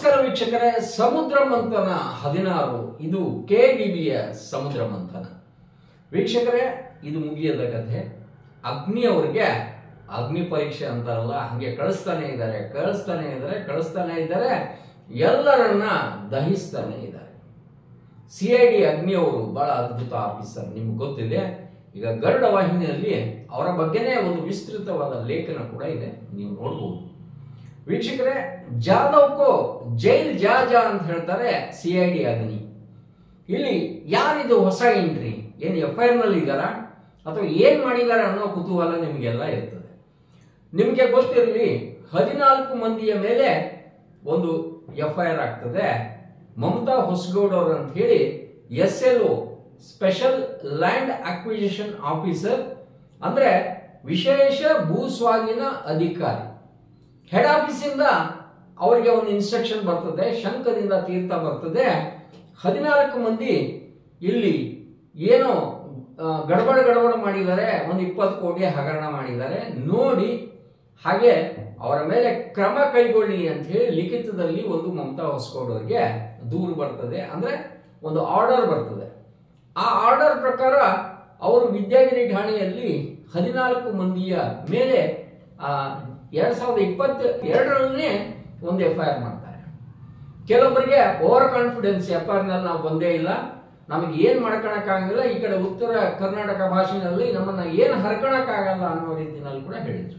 ನಮಸ್ಕಾರ ವೀಕ್ಷಕರೇ ಸಮುದ್ರ ಮಂಥನ ಹದಿನಾರು ಇದು ಕೆ ಡಿಬಿಯ ಸಮುದ್ರ ಮಂಥನ ವೀಕ್ಷಕರೇ ಇದು ಮುಗಿಯದ ಕಥೆ ಅಗ್ನಿ ಅವ್ರಿಗೆ ಅಗ್ನಿ ಪರೀಕ್ಷೆ ಅಂತಾರಲ್ಲ ಹಾಗೆ ಕಳಿಸ್ತಾನೆ ಇದ್ದಾರೆ ಕಳಿಸ್ತಾನೆ ಇದ್ದಾರೆ ಕಳಿಸ್ತಾನೆ ಇದ್ದಾರೆ ಎಲ್ಲರನ್ನ ದಹಿಸ್ತಾನೆ ಇದ್ದಾರೆ ಸಿ ಐ ಡಿ ಅಗ್ನಿ ಅವರು ಬಹಳ ಅದ್ಭುತ ಆಫೀಸರ್ ನಿಮ್ಗೆ ಗೊತ್ತಿದೆ ಈಗ ಗರುಡ ವಾಹಿನಿಯಲ್ಲಿ ಅವರ ಬಗ್ಗೆನೇ ಒಂದು ವಿಸ್ತೃತವಾದ ಲೇಖನ ಕೂಡ ಇದೆ ನೀವು ನೋಡ್ಬೋದು ವೀಕ್ಷಕರೇ ಜಾಧವ್ಕೋ ಜೈಲ್ ಜಾ ಜಾ ಅಂತ ಹೇಳ್ತಾರೆ ಸಿ ಐ ಡಿ ಅಗ್ನಿ ಇಲ್ಲಿ ಯಾರಿದು ಹೊಸ ಎಂಟ್ರಿ ಏನು ಎಫ್ ಐ ಆರ್ ನಲ್ಲಿ ಇದ್ದಾರಾ ಅಥವಾ ಏನ್ ಮಾಡಿದ್ದಾರೆ ಅನ್ನೋ ಕುತೂಹಲ ನಿಮಗೆಲ್ಲ ಇರ್ತದೆ ನಿಮಗೆ ಗೊತ್ತಿರಲಿ ಹದಿನಾಲ್ಕು ಮಂದಿಯ ಮೇಲೆ ಒಂದು ಎಫ್ ಐ ಆರ್ ಆಗ್ತದೆ ಮಮತಾ ಹೊಸಗೌಡ ಅವರು ಅಂತ ಹೇಳಿ S L O special land acquisition officer ಅಂದ್ರೆ ವಿಶೇಷ ಭೂ ಸ್ವಾಧೀನ ಅಧಿಕಾರಿ ಹೆಡ್ ಆಫೀಸಿಂದ ಅವರಿಗೆ ಒಂದು ಇನ್ಸ್ಟ್ರಕ್ಷನ್ ಬರ್ತದೆ ಶಂಕದಿಂದ ತೀರ್ಥ ಬರ್ತದೆ ಹದಿನಾಲ್ಕು ಮಂದಿ ಇಲ್ಲಿ ಏನೋ ಆ, ಗಡಬಡ ಗಡಬಡ ಮಾಡಿದ್ದಾರೆ ಒಂದು ಇಪ್ಪತ್ತು ಕೋಟಿ ಹಗರಣ ಮಾಡಿದ್ದಾರೆ ನೋಡಿ ಹಾಗೆ ಅವರ ಮೇಲೆ ಕ್ರಮ ಕೈಗೊಳ್ಳಿ ಅಂತ ಹೇಳಿ ಲಿಖಿತದಲ್ಲಿ ಒಂದು ಮಮತಾ ಹೊಸಕೋಡ್ ಅವರಿಗೆ ದೂರು ಬರ್ತದೆ ಅಂದ್ರೆ ಒಂದು ಆರ್ಡರ್ ಬರ್ತದೆ ಆ ಆರ್ಡರ್ ಪ್ರಕಾರ ಅವರು ವಿದ್ಯಾಗಿರಿ ಠಾಣೆಯಲ್ಲಿ ಹದಿನಾಲ್ಕು ಮಂದಿಯ ಮೇಲೆ ಆ, ಎರಡ್ ಸಾವಿರದ ಇಪ್ಪತ್ತ ಎರಡರಲ್ಲೇ ಒಂದು ಎಫ್ ಐ ಆರ್ ಮಾಡ್ತಾರೆ ಕೆಲವೊಬ್ಬರಿಗೆ ಓವರ್ ಕಾನ್ಫಿಡೆನ್ಸ್ ಎಫ್ ಐ ನಲ್ಲಿ ನಾವು ಬಂದೇ ಇಲ್ಲ ನಮಗೆ ಏನ್ ಮಾಡ್ಕೊಳಕ್ಕಾಗಲ್ಲ ಈ ಕಡೆ ಉತ್ತರ ಕರ್ನಾಟಕ ಭಾಷೆನಲ್ಲಿ ನಮ್ಮನ್ನ ಏನ್ ಹರ್ಕೊಳಕ್ಕಾಗಲ್ಲ ಅನ್ನೋ ರೀತಿನಲ್ಲಿ ಕೂಡ ಹೇಳಿದ್ರು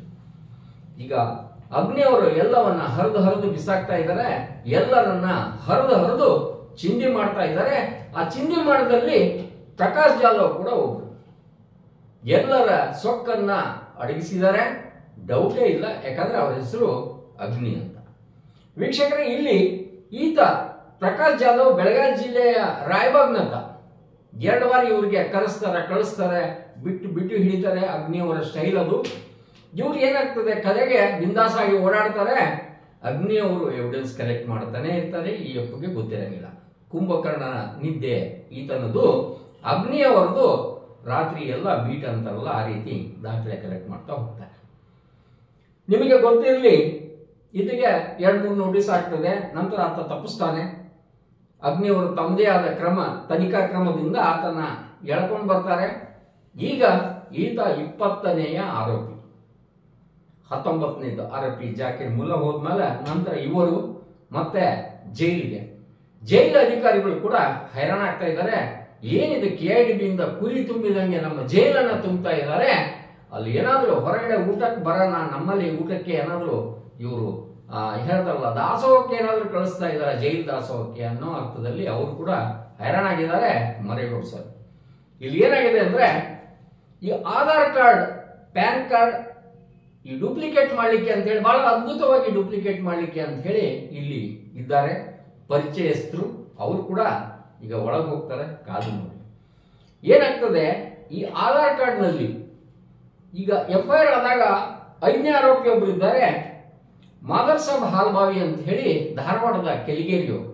ಈಗ ಅಗ್ನಿ ಅವರು ಎಲ್ಲವನ್ನ ಹರಿದು ಹರಿದು ಬಿಸಾಕ್ತಾ ಇದ್ದಾರೆ ಎಲ್ಲರನ್ನ ಹರಿದು ಹರಿದು ಚಿಂದಿ ಮಾಡ್ತಾ ಇದ್ದಾರೆ ಆ ಚಿಂದಿ ಮಾಡದಲ್ಲಿ ಪ್ರಕಾಶ್ ಜಾಧವ್ ಕೂಡ ಒಬ್ರು ಎಲ್ಲರ ಸೊಕ್ಕನ್ನ ಅಡಗಿಸಿದ್ದಾರೆ ಡೌಟೇ ಇಲ್ಲ ಯಾಕಂದ್ರೆ ಅವರ ಹೆಸರು ಅಗ್ನಿ ಅಂತ ವೀಕ್ಷಕರೇ ಇಲ್ಲಿ ಈತ ಪ್ರಕಾಶ್ ಜಾಧವ್ ಬೆಳಗಾವಿ ಜಿಲ್ಲೆಯ ರಾಯಬಾಗ್ನತ ಎರಡು ಬಾರಿ ಇವ್ರಿಗೆ ಕರೆಸ್ತಾರೆ ಕಳಿಸ್ತಾರೆ ಬಿಟ್ಟು ಬಿಟ್ಟು ಹಿಡಿತಾರೆ ಅಗ್ನಿಯವರ ಸ್ಟೈಲ್ ಅದು ಇವ್ರು ಏನಾಗ್ತದೆ ಕಲೆಗೆ ಬಿಂದಾಸ್ ಆಗಿ ಓಡಾಡ್ತಾರೆ ಅಗ್ನಿಯವರು ಎವಿಡೆನ್ಸ್ ಕಲೆಕ್ಟ್ ಮಾಡ್ತಾನೆ ಇರ್ತಾರೆ ಈ ಅಪ್ಪಗೆ ಗೊತ್ತಿರಂಗಿಲ್ಲ ಕುಂಭಕರ್ಣನ ನಿದ್ದೆ ಈತನದು ಅಗ್ನಿಯವರದು ರಾತ್ರಿ ಎಲ್ಲ ಬೀಟ್ ಅಂತಾರಲ್ಲ ಆ ರೀತಿ ದಾಖಲೆ ಕಲೆಕ್ಟ್ ಮಾಡ್ತಾ ಹೋಗ್ತಾರೆ ನಿಮಗೆ ಗೊತ್ತಿರಲಿ ಈತಗೆ ಎರಡು ಮೂರು ನೋಟಿಸ್ ಆಗ್ತದೆ ನಂತರ ಆತ ತಪ್ಪಿಸ್ತಾನೆ ಅಗ್ನಿಯವರು ತಮ್ಮದೇ ಆದ ಕ್ರಮ ತನಿಖಾ ಕ್ರಮದಿಂದ ಆತನ ಎಳ್ಕೊಂಡು ಬರ್ತಾರೆ ಈಗ ಈತ ಇಪ್ಪತ್ತನೆಯ ಆರೋಪಿ ಹತ್ತೊಂಬತ್ತನೇದು ಆರೋಪಿ ಜಾಕೀರ್ ಮುಲ್ಲ ಹೋದ್ಮೇಲೆ ನಂತರ ಇವರು ಮತ್ತೆ ಜೈಲಿಗೆ ಜೈಲು ಅಧಿಕಾರಿಗಳು ಕೂಡ ಹೈರಾಣ ಆಗ್ತಾ ಇದ್ದಾರೆ ಏನಿದೆ ಕೆ ಐ ಡಿ ಬಿಯಿಂದ ಕುರಿ ತುಂಬಿದಂಗೆ ನಮ್ಮ ಜೈಲನ್ನ ತುಂಬ್ತಾ ಇದ್ದಾರೆ ಅಲ್ಲಿ ಏನಾದರೂ ಹೊರಗಡೆ ಊಟಕ್ಕೆ ಬರೋಣ ನಮ್ಮಲ್ಲಿ ಊಟಕ್ಕೆ ಏನಾದರೂ ಇವರು ಹೇಳ್ತಾರಲ್ಲ ದಾಸೋಹಕ್ಕೆ ಏನಾದರೂ ಕಳಿಸ್ತಾ ಇದ್ದಾರೆ ಜೈಲು ದಾಸೋಹಕ್ಕೆ ಅನ್ನೋ ಅರ್ಥದಲ್ಲಿ ಅವರು ಕೂಡ ಹೈರಾಣ ಆಗಿದ್ದಾರೆ ಮರೇಗೌಡ ಸರ್ ಇಲ್ಲಿ ಏನಾಗಿದೆ ಅಂದ್ರೆ ಈ ಆಧಾರ್ ಕಾರ್ಡ್ ಪ್ಯಾನ್ ಕಾರ್ಡ್ ಈ ಡೂಪ್ಲಿಕೇಟ್ ಮಾಡಲಿಕ್ಕೆ ಅಂತ ಹೇಳಿ ಬಹಳ ಅದ್ಭುತವಾಗಿ ಡೂಪ್ಲಿಕೇಟ್ ಮಾಡಲಿಕ್ಕೆ ಅಂತ ಹೇಳಿ ಇಲ್ಲಿ ಇದ್ದಾರೆ ಪರಿಚಯಸ್ಥರು ಅವರು ಕೂಡ ಈಗ ಒಳಗೆ ಹೋಗ್ತಾರೆ ಕಾದು ನೋಡಿ ಏನಾಗ್ತದೆ ಈ ಆಧಾರ್ ಕಾರ್ಡ್ನಲ್ಲಿ ಈಗ ಎಫ್ ಐ ಆರ್ ಆದಾಗ ಐದನೇ ಆರೋಪಿ ಒಬ್ರು ಇದ್ದಾರೆ ಮಾದರ್ ಸಾಬ್ ಹಾಲ್ಬಾವಿ ಅಂತ ಹೇಳಿ ಧಾರವಾಡದ ಕೆಲಿಗೇರಿಯವರು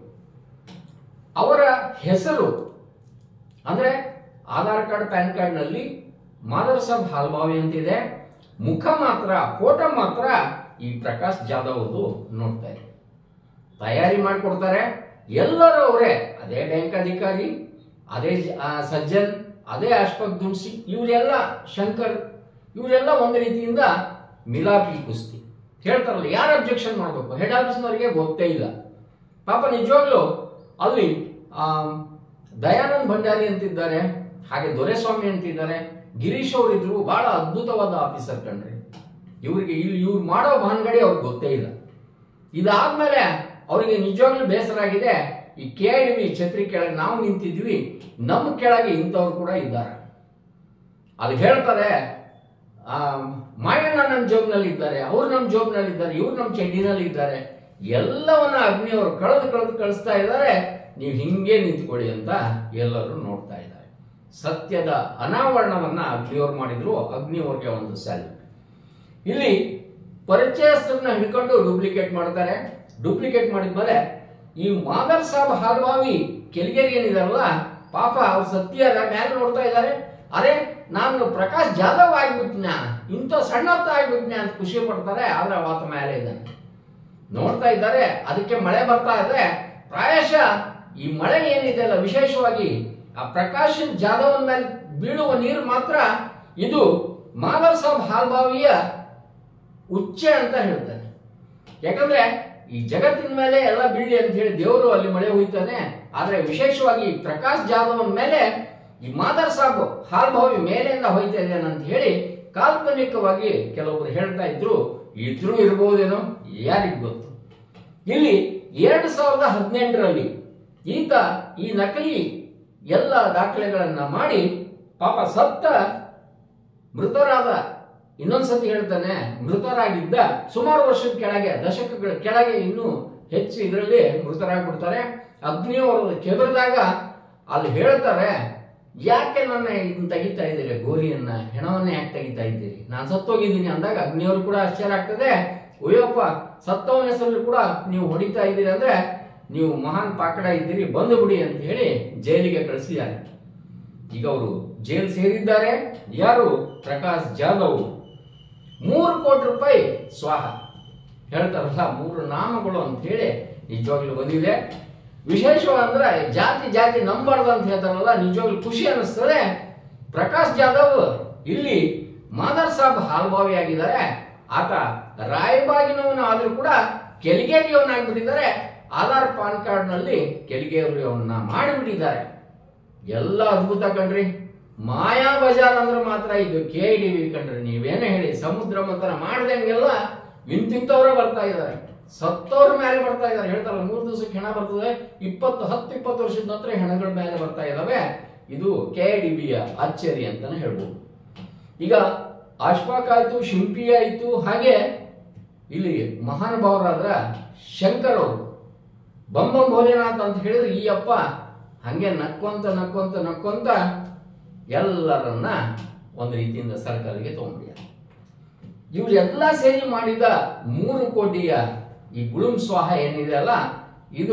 ಅವರ ಹೆಸರು ಅಂದ್ರೆ ಆಧಾರ್ ಕಾರ್ಡ್ ಪ್ಯಾನ್ ಕಾರ್ಡ್ ನಲ್ಲಿ ಮಾದರ್ ಸಾಬ್ ಹಾಲ್ಬಾವಿ ಅಂತಿದೆ ಮುಖ ಮಾತ್ರ ಫೋಟೋ ಮಾತ್ರ ಈ ಪ್ರಕಾಶ್ ಜಾಧವ್ ಅವ್ರದ್ದು ನೋಡ್ತಾ ಇದೆ ತಯಾರಿ ಮಾಡಿಕೊಡ್ತಾರೆ ಎಲ್ಲರೂ ಅವರೇ ಅದೇ ಬ್ಯಾಂಕ್ ಅಧಿಕಾರಿ ಅದೇ ಜ- ಆ, ಸಜ್ಜನ್ ಅದೇ ಅಶ್ಫಕ್ ದುನ್ಸಿ ಇವರೆಲ್ಲ ಶಂಕರ್ ಇವರೆಲ್ಲ ಒಂದು ರೀತಿಯಿಂದ ಮಿಲಾಪಿ ಕುಸ್ತಿ ಹೇಳ್ತಾರಲ್ಲ ಯಾರು ಅಬ್ಜೆಕ್ಷನ್ ಮಾಡಬೇಕು ಹೆಡ್ ಆಫೀಸ್ನವರಿಗೆ ಗೊತ್ತೇ ಇಲ್ಲ ಪಾಪ ನಿಜವಾಗ್ಲೂ ಅಲ್ಲಿ ಆ, ದಯಾನಂದ್ ಭಂಡಾರಿ ಅಂತಿದ್ದಾರೆ ಹಾಗೆ ದೊರೆಸ್ವಾಮಿ ಅಂತಿದ್ದಾರೆ ಗಿರೀಶ್ ಅವರು ಇದ್ರು ಬಹಳ ಅದ್ಭುತವಾದ ಆಫೀಸರ್ ಕಣ್ರಿ ಇವರಿಗೆ ಇಲ್ಲಿ ಇವ್ರು ಮಾಡೋ ಭಾನ್ಗಡಿ ಅವ್ರಿಗೆ ಗೊತ್ತೇ ಇಲ್ಲ ಇದಾದ್ಮೇಲೆ ಅವರಿಗೆ ನಿಜವಾಗ್ಲೂ ಬೇಸರ ಆಗಿದೆ ಈ ಕೆ ಐ ಡಿ ಛತ್ರಿ ಕೆಳಗೆ ನಾವು ನಿಂತಿದ್ವಿ ನಮ್ಮ ಕೆಳಗೆ ಇಂಥವ್ರು ಕೂಡ ಇದ್ದಾರೆ ಅದು ಹೇಳ್ತಾರೆ ಆ, ಮಾಯಣ್ಣ ನಮ್ಮ ಜೋಬ್ನಲ್ಲಿ ಇದ್ದಾರೆ ಅವ್ರು ನಮ್ಮ ಜೋಬ್ನಲ್ಲಿ ಇದ್ದಾರೆ ಇವ್ರು ನಮ್ಮ ಚಡ್ಡಿನಲ್ಲಿ ಇದ್ದಾರೆ ಎಲ್ಲವನ್ನ ಅಗ್ನಿಯವರು ಕಳೆದು ಕಳೆದು ಕಳಿಸ್ತಾ ಇದ್ದಾರೆ ನೀವು ಹಿಂಗೆ ನಿಂತ್ಕೊಳ್ಳಿ ಅಂತ ಎಲ್ಲರೂ ನೋಡ್ತಾ ಇದ್ದಾರೆ ಸತ್ಯದ ಅನಾವರಣವನ್ನ ಅಗ್ನಿಯವರು ಮಾಡಿದ್ರು ಅಗ್ನಿಯವ್ರಿಗೆ ಒಂದು ಸ್ಯಾಲ್ಯೂಟ್ ಇಲ್ಲಿ ಪರಿಚಯಸ್ಥರನ್ನ ಹಿಡ್ಕೊಂಡು ಡೂಪ್ಲಿಕೇಟ್ ಮಾಡ್ತಾರೆ ಡೂಪ್ಲಿಕೇಟ್ ಮಾಡಿದ್ಮೇಲೆ ಈ ಮಾದರ್ ಸಾಬ್ ಹಾಲ್ಬಾವಿ ಕೆಲಿಗೇರಿ ಏನಿದಾರಲ್ಲ ಪಾಪ ಅವ್ರು ಸತ್ಯ ಮೇಲೆ ನೋಡ್ತಾ ಇದ್ದಾರೆ ಅರೆ ನಾನು ಪ್ರಕಾಶ್ ಜಾಧವ್ ಆಗ್ಬಿಟ್ನ ಇಂಥ ಸಣ್ಣತ್ತ ಆಗ್ಬಿಟ್ನ ಅಂತ ಖುಷಿ ಪಡ್ತಾರೆ ಆದ್ರೆ ಆತ ಮೇಲೆ ಇದ್ದಾನೆ ನೋಡ್ತಾ ಇದ್ದಾರೆ ಅದಕ್ಕೆ ಮಳೆ ಬರ್ತಾ ಇದೆ ಪ್ರಾಯಶಃ ಈ ಮಳೆ ಏನಿದೆ ಅಲ್ಲ ವಿಶೇಷವಾಗಿ ಆ ಪ್ರಕಾಶ್ ಜಾಧವನ್ ಮೇಲೆ ಬೀಳುವ ನೀರು ಮಾತ್ರ ಇದು ಮಾಧವ್ ಸಾಬ್ ಹಾಲ್ಬಾವಿಯ ಉಚ್ಚೆ ಅಂತ ಹೇಳ್ತಾನೆ ಯಾಕಂದ್ರೆ ಈ ಜಗತ್ತಿನ ಮೇಲೆ ಎಲ್ಲ ಬೀಳಿ ಅಂತ ಹೇಳಿ ದೇವರು ಅಲ್ಲಿ ಮಳೆ ಹುಯ್ತಾನೆ ಆದ್ರೆ ವಿಶೇಷವಾಗಿ ಈ ಪ್ರಕಾಶ್ ಜಾಧವನ್ ಮೇಲೆ ಈ ಮಾದರ್ ಸಾಬ್ ಹಾಲ್ಭಾವಿ ಮೇಲೆಯಿಂದ ಹೋಯ್ತಾ ಇದ್ದಾನೆ ಅಂತ ಹೇಳಿ ಕಾಲ್ಪನಿಕವಾಗಿ ಕೆಲವೊಬ್ರು ಹೇಳ್ತಾ ಇದ್ರು ಇದ್ರೂ ಇರಬಹುದೇನೋ ಯಾರಿಗ್ ಗೊತ್ತು ಇಲ್ಲಿ ಎರಡು ಸಾವಿರದ ಹದಿನೆಂಟರಲ್ಲಿ ಈತ ಈ ನಕಲಿ ಎಲ್ಲ ದಾಖಲೆಗಳನ್ನ ಮಾಡಿ ಪಾಪ ಸತ್ತ ಮೃತರಾದ ಇನ್ನೊಂದ್ಸತಿ ಹೇಳ್ತಾನೆ ಮೃತರಾಗಿದ್ದ ಸುಮಾರು ವರ್ಷದ ಕೆಳಗೆ ದಶಕಗಳ ಕೆಳಗೆ ಇನ್ನೂ ಹೆಚ್ಚು ಇದರಲ್ಲಿ ಮೃತರಾಗ್ಬಿಡ್ತಾರೆ ಅಗ್ನಿಯವರು ಕೆದರಿದಾಗ ಅಲ್ಲಿ ಹೇಳ್ತಾರೆ ಯಾಕೆ ನನ್ನ ಇದನ್ನ ತೆಗಿತಾ ಇದ್ದೀರಿ ಗೋರಿಯನ್ನ ಹೆಣವನ್ನ ಯಾಕೆ ತೆಗಿತಾ ಇದ್ದೀರಿ ನಾನು ಸತ್ತೋಗಿದ್ದೀನಿ ಅಂದಾಗ ಅಗ್ನಿಯವರು ಕೂಡ ಆಶ್ಚರ್ಯ ಆಗ್ತದೆ ಅಯ್ಯಪ್ಪ ಸತ್ತವನ ಹೆಸರಲ್ಲಿ ಕೂಡ ನೀವು ಹೊಡಿತಾ ಇದ್ದೀರಿ ಅಂದ್ರೆ ನೀವು ಮಹಾನ್ ಪಾಕಡ ಇದ್ದೀರಿ ಬಂದು ಬಿಡಿ ಅಂತ ಹೇಳಿ ಜೈಲಿಗೆ ಕಳಿಸಿದ್ದಾರೆ ಈಗ ಅವರು ಜೈಲ್ ಸೇರಿದ್ದಾರೆ ಯಾರು ಪ್ರಕಾಶ್ ಜಾಧವ್ ಮೂರು ಕೋಟಿ ರೂಪಾಯಿ ಸ್ವಾಹ ಹೇಳ್ತಾರಲ್ಲ ಮೂರು ನಾಮಗಳು ಅಂತ ಹೇಳಿ ನಿಜವಾಗ್ಲೂ ಬಂದಿದೆ ವಿಶೇಷವಂದ್ರೆ ಜಾತಿ ಜಾತಿ ನಂಬಾರ್ದು ಅಂತ ಹೇಳ್ತಾರಲ್ಲ ನಿಜವಾಗ್ಲೂ ಖುಷಿ ಅನಿಸ್ತದೆ ಪ್ರಕಾಶ್ ಜಾಧವ್ ಇಲ್ಲಿ ಮಾದರ್ ಸಾಬ್ ಹಾಲ್ಭಾವಿ ಆಗಿದ್ದಾರೆ ಆತ ರಾಯಬಾಗಿನವನು ಆದ್ರೂ ಕೂಡ ಕೆಲಿಗೇರಿಯವನಾಗ್ಬಿಟ್ಟಿದ್ದಾರೆ ಆಧಾರ್ ಪಾನ್ ಕಾರ್ಡ್ ನಲ್ಲಿ ಕೆಲಿಗೇರಿಯವನ್ನ ಮಾಡಿಬಿಟ್ಟಿದ್ದಾರೆ ಎಲ್ಲ ಅದ್ಭುತ ಕಣ್ರಿ ಮಾಯಾ ಬಜಾರ್ ಅಂದ್ರೆ ಮಾತ್ರ ಇದು ಕೆ ಡಿ ವಿ ಕಣ್ರಿ ನೀವೇನೇ ಹೇಳಿ ಸಮುದ್ರ ಮಂಥನ ಮಾಡ್ದಂಗೆಲ್ಲ ಇಂತಿಂತವ್ರೆ ಬರ್ತಾ ಇದ್ದಾರೆ ಸತ್ತವ್ರ ಮೇಲೆ ಬರ್ತಾ ಇದ್ದಾರೆ ಹೇಳ್ತಾರಲ್ಲ ಮೂರು ದಿವಸಕ್ಕೆ ಹೆಣ ಬರ್ತದೆ ಇಪ್ಪತ್ತು ಹತ್ತು ಇಪ್ಪತ್ತು ವರ್ಷದ ನಂತರ ಹೆಣಗಳ ಮೇಲೆ ಬರ್ತಾ ಇದಾವೆ ಇದು ಕೆ ಡಿ ಬಿಯ ಅಚ್ಚರಿ ಅಂತಾನೆ ಹೇಳ್ಬೋದು ಈಗ ಅಶ್ಫಾಕ್ ಆಯ್ತು ಶಿಂಪಿ ಆಯ್ತು ಹಾಗೆ ಇಲ್ಲಿ ಮಹಾನುಭಾವರಾದ್ರ ಶಂಕರ್ ಅವರು ಬಂಬಂ ಭೋಲೆನಾಥ್ ಅಂತ ಹೇಳಿದ್ರೆ ಈ ಅಪ್ಪ ಹಂಗೆ ನಕ್ಕೊಂತ ನಕ್ಕೊಂತ ನಕ್ಕೊಂತ ಎಲ್ಲರನ್ನ ಒಂದು ರೀತಿಯಿಂದ ಸರ್ಕಾರಕ್ಕೆ ತಗೊಂಡ್ಬಿಡ ಇವರೆಲ್ಲ ಸೇರಿ ಮಾಡಿದ ಮೂರು ಕೋಟಿಯ ಈ ಗುಳುಂ ಸ್ವಾಹ ಏನಿದೆ ಅಲ್ಲ ಇದು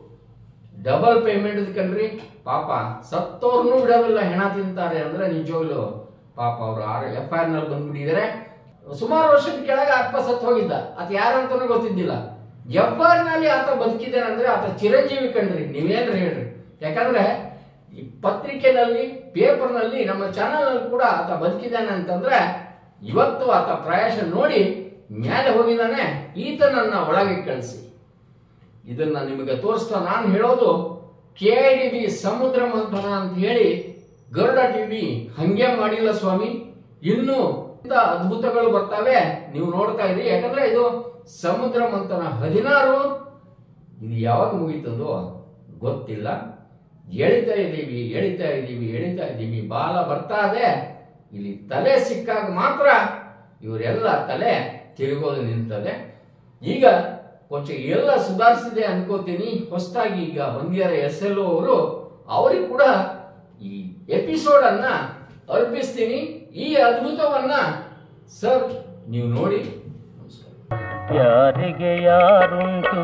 ಡಬಲ್ ಪೇಮೆಂಟ್ ಕಣ್ರಿ ಪಾಪ ಸತ್ತೋರ್ನು ಬಿಡೋದಿಲ್ಲ ಹೆಣ ತಿಂತಾರೆ ಅಂದ್ರೆ ನಿಜವಾಗ್ಲು ಪಾಪ ಅವರು ಆರ್ ಎಫ್ ಐ ಆರ್ ನಲ್ಲಿ ಬಂದ್ಬಿಟ್ಟಿದ್ದಾರೆ ಸುಮಾರು ವರ್ಷದ ಕೆಳಗೆ ಅಪ್ಪ ಸತ್ತು ಹೋಗಿದ್ದ ಆತ ಯಾರಂತಾನೂ ಗೊತ್ತಿದ್ದಿಲ್ಲ ಎಫ್ ಆರ್ ನಲ್ಲಿ ಆತ ಬದುಕಿದ್ದಾನೆ ಅಂದ್ರೆ ಆತ ಚಿರಂಜೀವಿ ಕಣ್ರಿ ನೀವೇನ್ರಿ ಹೇಳ್ರಿ ಯಾಕಂದ್ರೆ ಈ ಪತ್ರಿಕೆನಲ್ಲಿ ಪೇಪರ್ನಲ್ಲಿ ನಮ್ಮ ಚಾನಲ್ ನಲ್ಲಿ ಕೂಡ ಆತ ಬದುಕಿದ್ದಾನೆ ಅಂತಂದ್ರೆ ಇವತ್ತು ಆತ ಪ್ರಯಾಸ ನೋಡಿ ಮೇಲೆ ಹೋಗಿದ್ದಾನೆ ಈತನನ್ನ ಒಳಗೆ ಕಳಿಸಿ ಇದನ್ನ ನಿಮಗೆ ತೋರಿಸ್ತಾ ನಾನು ಹೇಳೋದು ಕೆ ಐ ಡಿ ಬಿ ಸಮುದ್ರ ಮಂಥನ ಅಂತ ಹೇಳಿ ಗರುಡ ಟಿವಿ ಹಂಗೆ ಮಾಡಿಲ್ಲ ಸ್ವಾಮಿ ಇನ್ನು ಇಂಥ ಅದ್ಭುತಗಳು ಬರ್ತವೆ ನೀವು ನೋಡ್ತಾ ಇದ್ರಿ ಯಾಕಂದ್ರೆ ಇದು ಸಮುದ್ರ ಮಂಥನ ಹದಿನಾರು ಇದು ಯಾವಾಗ ಮುಗೀತದೋ ಗೊತ್ತಿಲ್ಲ ಎಳಿತಾ ಇದ್ದೀವಿ ಎಳಿತಾ ಇದ್ದೀವಿ ಎಳಿತಾ ಇದ್ದೀವಿ ಬಾಲ ಬರ್ತಾ ಇದೆ ಇಲ್ಲಿ ತಲೆ ಸಿಕ್ಕಾಗ ಮಾತ್ರ ಇವರೆಲ್ಲ ತಲೆ ತಿರುಗೋದು ನಿಲ್ತದೆ ಈಗ ಕೊಂಚ ಎಲ್ಲ ಸುಧಾರಿಸಿದೆ ಅನ್ಕೋತೀನಿ ಹೊಸದಾಗಿ ಈಗ ಬಂದಿದ್ದಾರೆ ಎಸ್ ಎಲ್ ಅವರು ಅವರಿಗೆ ಕೂಡ ಈ ಎಪಿಸೋಡ್ ಅನ್ನ ಅರ್ಪಿಸ್ತೀನಿ ಈ ಅದ್ಭುತವನ್ನ ಸರ್ ನೀವು ನೋಡಿ ನಮಸ್ಕಾರ ಯಾರಿಗೆ ಯಾರುಂಟು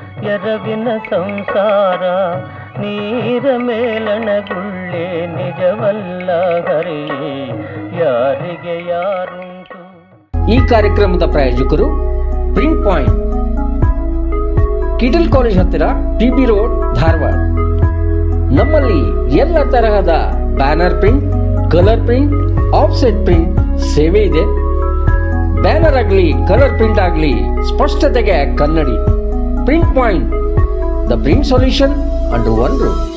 ಎರವಿನ ಸಂಸಾರ ನೀರ ಮೇಲಣಗುಳ್ಳೆ ನಿಜವಲ್ಲ ಹರಿ ಯಾರಿಗೆ ಯಾರುಂಟು ಈ ಕಾರ್ಯಕ್ರಮದ ಪ್ರಾಯೋಜಕರು ಪ್ರಿಂಟ್ ಪಾಯಿಂಟ್ ಕಿಟಲ್ ಕಾಲೇಜ್ ಹತ್ತಿರ ಟಿ ಬಿ ರೋಡ್ ಧಾರವಾಡ ನಮ್ಮಲ್ಲಿ ಎಲ್ಲ ತರಹದ banner print colour print offset print ಸೇವೆ ಇದೆ ಬ್ಯಾನರ್ ಆಗಲಿ ಕಲರ್ ಪ್ರಿಂಟ್ ಆಗಲಿ ಸ್ಪಷ್ಟತೆಗೆ ಕನ್ನಡಿ print point the print solution under one room